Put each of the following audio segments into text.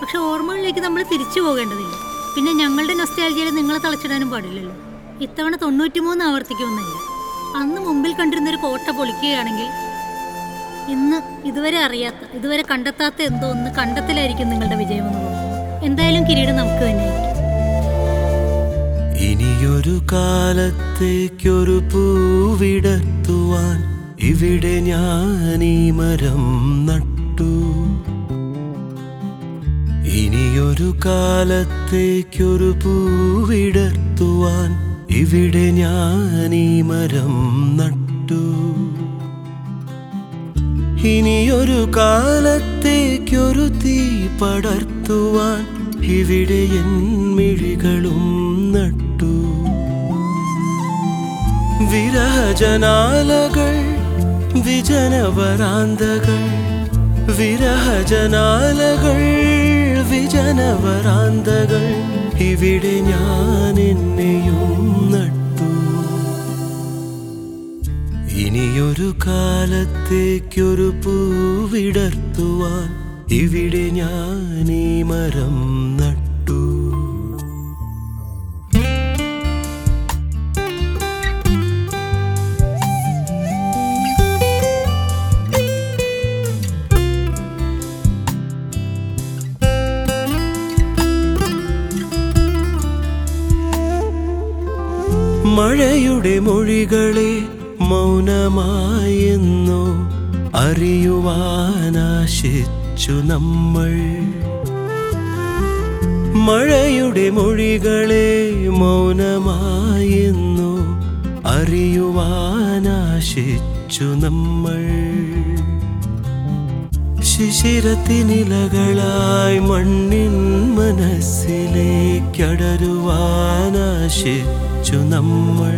പക്ഷെ ഓർമ്മകളിലേക്ക് നമ്മൾ തിരിച്ചു പോകേണ്ടതില്ല പിന്നെ ഞങ്ങളുടെ നൊസ്റ്റാലജിയിൽ നിങ്ങളെ തളച്ചിടാനും പാടില്ലല്ലോ ഇത്തവണ തൊണ്ണൂറ്റിമൂന്ന് ആവർത്തിക്കുമെന്നില്ല അന്ന് മുമ്പിൽ കണ്ടിരുന്ന ഒരു കോട്ട പൊളിക്കുകയാണെങ്കിൽ ഇന്ന് ഇതുവരെ അറിയാത്ത ഇതുവരെ കണ്ടെത്താത്ത എന്തോ ഒന്ന് കണ്ടെത്തലായിരിക്കും നിങ്ങളുടെ വിജയമെന്ന് തോന്നുന്നു എന്തായാലും കിരീടം നമുക്ക് തന്നെയായിരിക്കും ഇനിയൊരു കാലത്തേക്കൊരു പൂവിടർത്തുവാൻ ഇവിടെ ഞാൻ ഈ മരം നട്ടു ഇനിയൊരു കാലത്തേക്കൊരു പൂവിടർത്തുവാൻ ഇവിടെ ഞാൻ ഈ മരം നട്ടു ഇനിയൊരു കാലത്തേക്കൊരു തീ പടർത്തുവാൻ ഇവിടെ എൻ മിഴികളും നട്ടു വിരഹജനാലകൾ വിജനവരാന്തകൾ വിരഹജനാലകൾ വിജനവരാന്തകൾ ഇവിടെ ഞാൻ എന്നെയും നട്ടു ഇനിയൊരു കാലത്തേക്കൊരു പൂവിടർത്തുവാൻ ഇവിടെ ഞാൻ ഈ മരം നട്ടു മഴയുടെ മൊഴികളെ മൗനമായെന്നോ അറിയുവാനാശിച്ചു നമ്മൾ മഴയുടെ മൊഴികളെ മൗനമായെന്നോ അറിയുവാനാശിച്ചു നമ്മൾ ശിശിരത്തിനിലകളായി മണ്ണിൻ മനസ്സിലേക്കടരുവാനാശിച്ചു നമ്മൾ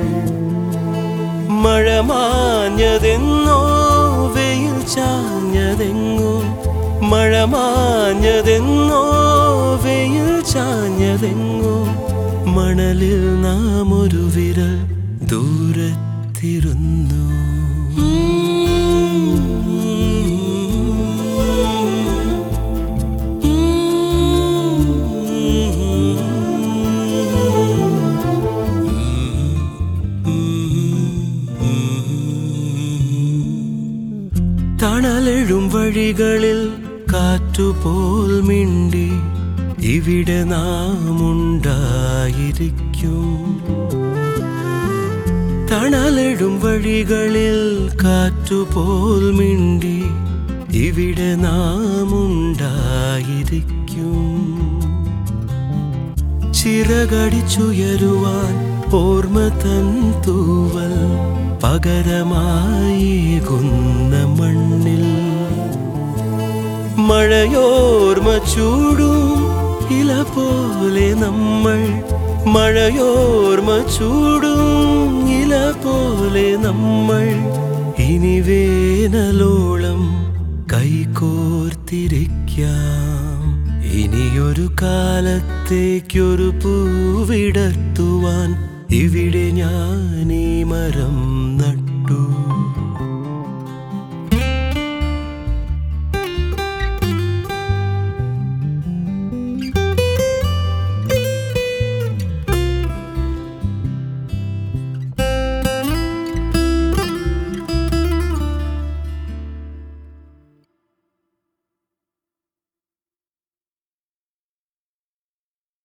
മഴ മാഞ്ഞതെന്നോ വെയിൽ ചാഞ്ഞതെങ്ങോ മഴ മാഞ്ഞതെന്നോ വെയിൽ ചാഞ്ഞതെങ്ങോ മണലിൽ നാം ഒരു വിരൽ ദൂരത്തിരുന്നു തണലെഴും വഴികളിൽ കാറ്റുപോൽ മിണ്ടി ഇവിടെ നാം ഉണ്ടായിരിക്കും തണലെഴും വഴികളിൽ കാറ്റുപോൽ മിണ്ടി ഇവിടെ നാം ഉണ്ടായിരിക്കും ചിറകടിച്ചുയരുവാൻ ഓർമ്മ തൻ തൂവൽ പകരമായേകുന്ന മണ്ണിൽ മഴയോർമ്മ ചൂടും ഇല പോലെ നമ്മൾ മഴയോർമ്മ ചൂടും ഇല പോലെ നമ്മൾ ഇനി വേനലോളം കൈകോർത്തിരിക്കാം ഇനിയൊരു കാലത്തേക്കൊരു പൂവിടർത്തുവാൻ ഇവിടെ ഞാൻ ഈ മരം നട്ടു